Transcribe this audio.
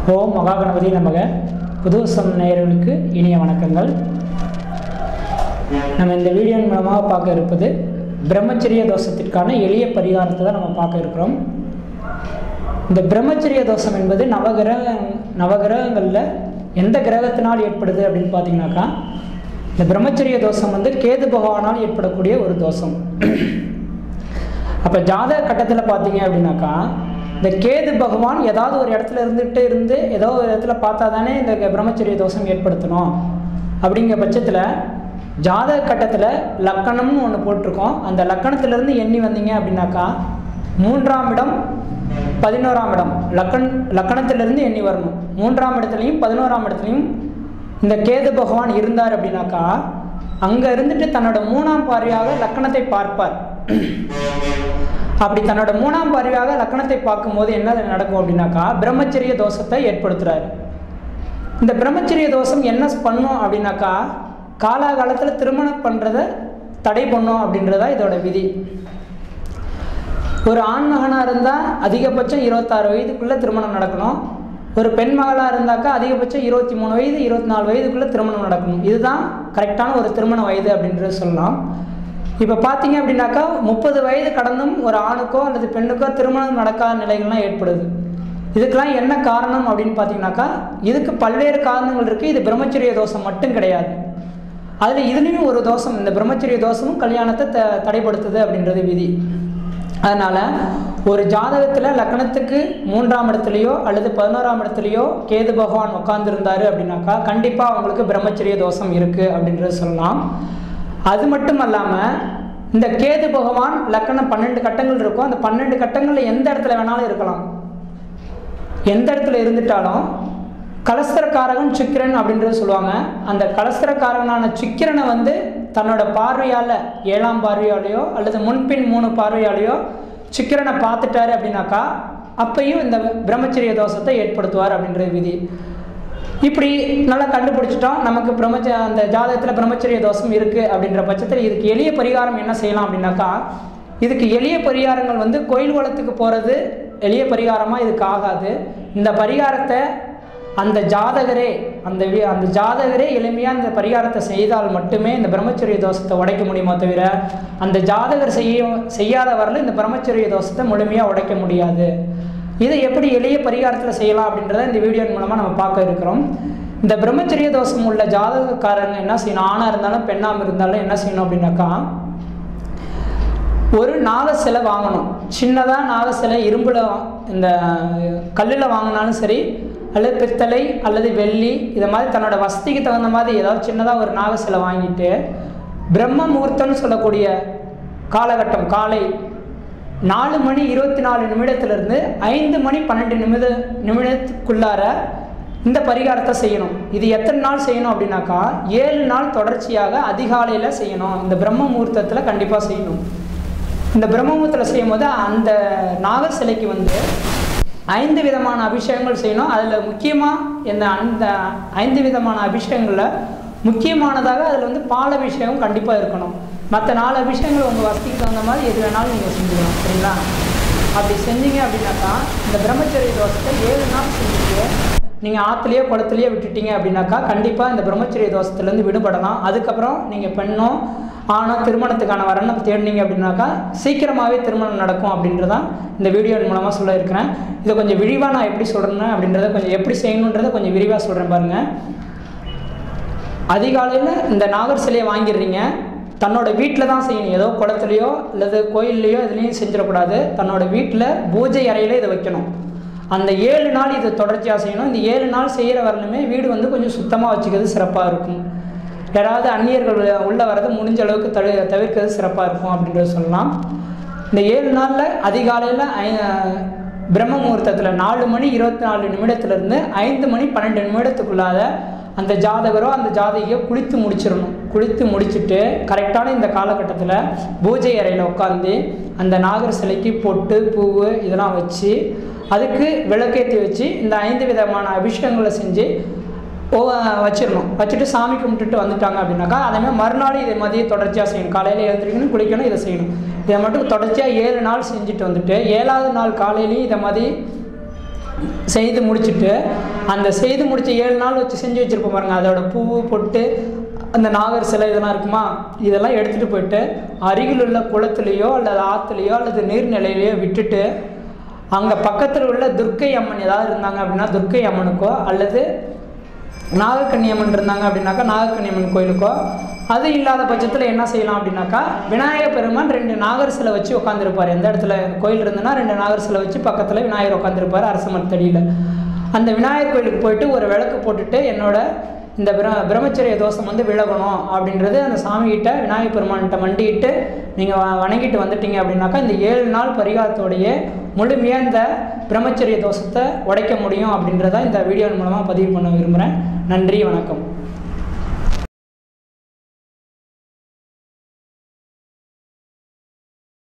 ஓம் மகாகணபதி நமக புதுவசம் நேயர்களுக்கு இனிய வணக்கங்கள் நம்ம இந்த வீடியோன் மூலமாக பார்க்க இருப்பது பிரம்மச்சரிய தோஷத்திற்கான எளிய பரிகாரத்தை தான் நம்ம பார்க்க இருக்கிறோம் இந்த பிரம்மச்சரிய தோஷம் என்பது நவகிரக நவகிரகங்களில் எந்த கிரகத்தினால் ஏற்படுது அப்படின்னு பார்த்தீங்கன்னாக்கா இந்த பிரம்மச்சரிய தோஷம் வந்து கேது பகவானால் ஏற்படக்கூடிய ஒரு தோஷம் அப்போ ஜாதக கட்டத்தில் பார்த்தீங்க அப்படின்னாக்கா இந்த கேது பகவான் ஏதாவது ஒரு இடத்துல இருந்துகிட்டே இருந்து ஏதோ ஒரு இடத்துல பார்த்தா தானே இந்த பிரம்மச்சரிய தோஷம் ஏற்படுத்தணும் அப்படிங்கிற பட்சத்தில் ஜாதக கட்டத்தில் லக்கணம்னு ஒன்று போட்டிருக்கோம் அந்த லக்கணத்திலிருந்து எண்ணி வந்தீங்க அப்படின்னாக்கா மூன்றாம் இடம் பதினோராம் இடம் லக்கண் லக்கணத்திலிருந்து எண்ணி வரணும் மூன்றாம் இடத்துலையும் பதினோராம் இடத்துலையும் இந்த கேது பகவான் இருந்தார் அப்படின்னாக்கா அங்கே இருந்துட்டு தன்னோட மூணாம் பார்வையாக லக்கணத்தை பார்ப்பார் அப்படி தன்னோட மூணாம் பார்வையாக லக்கணத்தை பார்க்கும்போது என்ன நடக்கும் அப்படின்னாக்கா பிரம்மச்சரிய தோஷத்தை ஏற்படுத்துறாரு இந்த பிரம்மச்சரிய தோஷம் என்ன பண்ணும் அப்படின்னாக்கா காலாகாலத்தில் திருமணம் பண்ணுறத தடை பண்ணும் அப்படின்றதா இதோட விதி ஒரு ஆண் மகனாக இருந்தால் அதிகபட்சம் இருபத்தாறு வயதுக்குள்ளே திருமணம் நடக்கணும் ஒரு பெண் மகளாக இருந்தாக்கா அதிகபட்சம் இருபத்தி மூணு வயது இருபத்தி நாலு வயதுக்குள்ளே திருமணம் நடக்கணும் இதுதான் கரெக்டான ஒரு திருமண வயது அப்படின்றது சொல்லலாம் இப்போ பார்த்தீங்க அப்படின்னாக்கா முப்பது வயது கடந்தும் ஒரு ஆணுக்கோ அல்லது பெண்ணுக்கோ திருமணம் நடக்காத நிலைகள்லாம் ஏற்படுது இதுக்கெல்லாம் என்ன காரணம் அப்படின்னு பார்த்தீங்கன்னாக்கா இதுக்கு பல்வேறு காரணங்கள் இருக்குது இது பிரம்மச்சரிய தோஷம் மட்டும் கிடையாது அதில் இதுலேயும் ஒரு தோஷம் இந்த பிரம்மச்சரிய தோஷமும் கல்யாணத்தை த தடைப்படுத்துது அப்படின்றது விதி அதனால் ஒரு ஜாதகத்தில் லக்னத்துக்கு மூன்றாம் இடத்துலையோ அல்லது பதினோராம் இடத்துலையோ கேது பகவான் உட்காந்துருந்தாரு அப்படின்னாக்கா கண்டிப்பாக அவங்களுக்கு பிரம்மச்சரிய தோஷம் இருக்குது அப்படின்றது சொல்லலாம் அது மட்டும் அல்லாமல் இந்த கேது பகவான் லக்கணம் பன்னெண்டு கட்டங்கள் இருக்கும் அந்த பன்னெண்டு கட்டங்களில் எந்த இடத்துல வேணாலும் இருக்கலாம் எந்த இடத்துல இருந்துட்டாலும் கலஸ்திரக்காரகன் சுக்கிரன் அப்படின்றது சொல்லுவாங்க அந்த கலஸ்திரக்காரகனான சுக்கிரனை வந்து தன்னோட பார்வையால் ஏழாம் பார்வையாலேயோ அல்லது முன்பின் மூணு பார்வையாலேயோ சுக்கிரனை பார்த்துட்டாரு அப்படின்னாக்கா அப்பையும் இந்த பிரம்மச்சரிய தோஷத்தை ஏற்படுத்துவார் அப்படின்றது விதி இப்படி நல்லா கண்டுபிடிச்சிட்டோம் நமக்கு பிரம்மச்ச அந்த ஜாதகத்தில் பிரம்மச்சரிய தோஷம் இருக்குது அப்படின்ற பட்சத்தில் இதுக்கு எளிய பரிகாரம் என்ன செய்யலாம் அப்படின்னாக்கா இதுக்கு எளிய பரிகாரங்கள் வந்து கோயில் குளத்துக்கு போகிறது எளிய பரிகாரமாக இதுக்கு ஆகாது இந்த பரிகாரத்தை அந்த ஜாதகரே அந்த வி- அந்த ஜாதகரே எளிமையாக இந்த பரிகாரத்தை செய்தால் மட்டுமே இந்த பிரம்மச்சரிய தோஷத்தை உடைக்க முடியுமோ தவிர அந்த ஜாதகர் செய்ய செய்யாத வரல இந்த பிரம்மச்சரிய தோஷத்தை முழுமையாக உடைக்க முடியாது இதை எப்படி எளிய பரிகாரத்தில் செய்யலாம் அப்படின்றத இந்த வீடியோ மூலமாக நம்ம பார்க்க இருக்கிறோம் இந்த பிரம்மச்சரிய தோஷம் உள்ள ஜாதகக்காரங்க என்ன செய்யணும் ஆணாக இருந்தாலும் பெண்ணாக இருந்தாலும் என்ன செய்யணும் அப்படின்னாக்கா ஒரு நாக சிலை வாங்கணும் சின்னதாக நாக சிலை இரும்பில் இந்த கல்லில் வாங்கினாலும் சரி அல்லது பித்தளை அல்லது வெள்ளி இதை மாதிரி தன்னோட வசதிக்கு தகுந்த மாதிரி ஏதாவது சின்னதாக ஒரு நாக சிலை வாங்கிட்டு பிரம்ம முகூர்த்தம்னு சொல்லக்கூடிய காலகட்டம் காலை நாலு மணி இருபத்தி நாலு நிமிடத்திலிருந்து ஐந்து மணி பன்னெண்டு நிமிட நிமிடத்துக்குள்ளார இந்த பரிகாரத்தை செய்யணும் இது எத்தனை நாள் செய்யணும் அப்படின்னாக்கா ஏழு நாள் தொடர்ச்சியாக அதிகாலையில் செய்யணும் இந்த பிரம்ம முகூர்த்தத்தில் கண்டிப்பாக செய்யணும் இந்த பிரம்மமுகூர்த்தத்தில் செய்யும் போது அந்த நாகர் சிலைக்கு வந்து ஐந்து விதமான அபிஷேகங்கள் செய்யணும் அதில் முக்கியமாக இந்த அந்த ஐந்து விதமான அபிஷேகங்களில் முக்கியமானதாக அதில் வந்து பால் அபிஷேகம் கண்டிப்பாக இருக்கணும் மற்ற நாலு அபிஷேகங்கள் உங்கள் வசதிக்கு தகுந்த மாதிரி எது வேணாலும் நீங்கள் செஞ்சுக்கலாம் சரிங்களா அப்படி செஞ்சீங்க அப்படின்னாக்கா இந்த பிரம்மச்சரிய தோஷத்தை ஏழு நாள் செஞ்சுட்டு நீங்கள் ஆற்றுலையோ குளத்துலையோ விட்டுட்டீங்க அப்படின்னாக்கா கண்டிப்பாக இந்த பிரம்மச்சரிய தோஷத்துலேருந்து விடுபடலாம் அதுக்கப்புறம் நீங்கள் பெண்ணோ ஆணோ திருமணத்துக்கான வரனை தேடினீங்க அப்படின்னாக்கா சீக்கிரமாகவே திருமணம் நடக்கும் அப்படின்றதான் இந்த வீடியோ மூலமாக சொல்ல இருக்கிறேன் இதை கொஞ்சம் விரிவாக நான் எப்படி சொல்கிறேன் அப்படின்றத கொஞ்சம் எப்படி செய்யணுன்றதை கொஞ்சம் விரிவாக சொல்கிறேன் பாருங்கள் அதிகாலையில் இந்த நாகர் சிலையை வாங்கிடுறீங்க தன்னோட வீட்டில் தான் செய்யணும் ஏதோ குளத்துலையோ அல்லது கோயில்லையோ இதுலேயும் செஞ்சிடக்கூடாது தன்னோட வீட்டில் பூஜை அறையில் இதை வைக்கணும் அந்த ஏழு நாள் இது தொடர்ச்சியாக செய்யணும் இந்த ஏழு நாள் செய்கிற வரலுமே வீடு வந்து கொஞ்சம் சுத்தமாக வச்சுக்கிறது சிறப்பாக இருக்கும் யாராவது அந்நியர்கள் உள்ளே வரது முடிஞ்ச அளவுக்கு தடு தவிர்க்கிறது சிறப்பாக இருக்கும் அப்படின்றது சொல்லலாம் இந்த ஏழு நாளில் அதிகாலையில் ஐ பிரம்ம முகூர்த்தத்தில் நாலு மணி இருபத்தி நாலு நிமிடத்துலேருந்து ஐந்து மணி பன்னெண்டு நிமிடத்துக்குள்ளாத அந்த ஜாதகரோ அந்த ஜாதகியோ குளித்து முடிச்சிடணும் குளித்து முடிச்சுட்டு கரெக்டான இந்த காலகட்டத்தில் பூஜை அறையில் உட்காந்து அந்த நாகர் சிலைக்கு பொட்டு பூவு இதெல்லாம் வச்சு அதுக்கு விளக்கேற்றி வச்சு இந்த ஐந்து விதமான அபிஷேகங்களை செஞ்சு ஓ வச்சிடணும் வச்சுட்டு சாமி கும்பிட்டுட்டு வந்துட்டாங்க அப்படின்னாக்கா அதேமாதிரி மறுநாள் இதை மதியம் தொடர்ச்சியாக செய்யணும் காலையில் எழுந்திரிக்கணும் குளிக்கணும் இதை செய்யணும் இதை மட்டும் தொடர்ச்சியாக ஏழு நாள் செஞ்சுட்டு வந்துட்டு ஏழாவது நாள் காலையிலையும் இதை மாதிரி செய்து முடிச்சுட்டு அந்த செய்து முடிச்ச ஏழு நாள் வச்சு செஞ்சு வச்சுருப்போம் பாருங்க அதோட பூ பொட்டு அந்த நாகர் சிலை இதெல்லாம் இருக்குமா இதெல்லாம் எடுத்துகிட்டு போயிட்டு அருகில் உள்ள குளத்துலேயோ அல்லது ஆற்றுலையோ அல்லது நீர்நிலையிலையோ விட்டுட்டு அங்கே பக்கத்தில் உள்ள துர்க்கை அம்மன் ஏதாவது இருந்தாங்க அப்படின்னா துர்க்கை அம்மனுக்கோ அல்லது நாகக்கன்னி அம்மன் இருந்தாங்க அப்படின்னாக்கா நாகக்கன்னி அம்மன் கோயிலுக்கோ அது இல்லாத பட்சத்தில் என்ன செய்யலாம் அப்படின்னாக்கா விநாயகர் பெருமான் ரெண்டு நாகர் சிலை வச்சு உட்காந்துருப்பார் எந்த இடத்துல கோயில் இருந்ததுன்னா ரெண்டு நாகர் சிலை வச்சு பக்கத்தில் விநாயகர் உட்காந்துருப்பார் அரச மரத்தடியில் அந்த விநாயகர் கோயிலுக்கு போயிட்டு ஒரு விளக்கு போட்டுட்டு என்னோட இந்த பிர பிரம்மச்சரிய தோஷம் வந்து விலகணும் அப்படின்றது அந்த சாமிகிட்ட விநாயகர் பெருமான்கிட்ட மண்டிட்டு நீங்கள் வ வணங்கிட்டு வந்துட்டீங்க அப்படின்னாக்கா இந்த ஏழு நாள் பரிகாரத்தோடைய முழுமையாக இந்த பிரம்மச்சரிய தோஷத்தை உடைக்க முடியும் அப்படின்றத இந்த வீடியோ மூலமாக பதிவு பண்ண விரும்புகிறேன் நன்றி வணக்கம்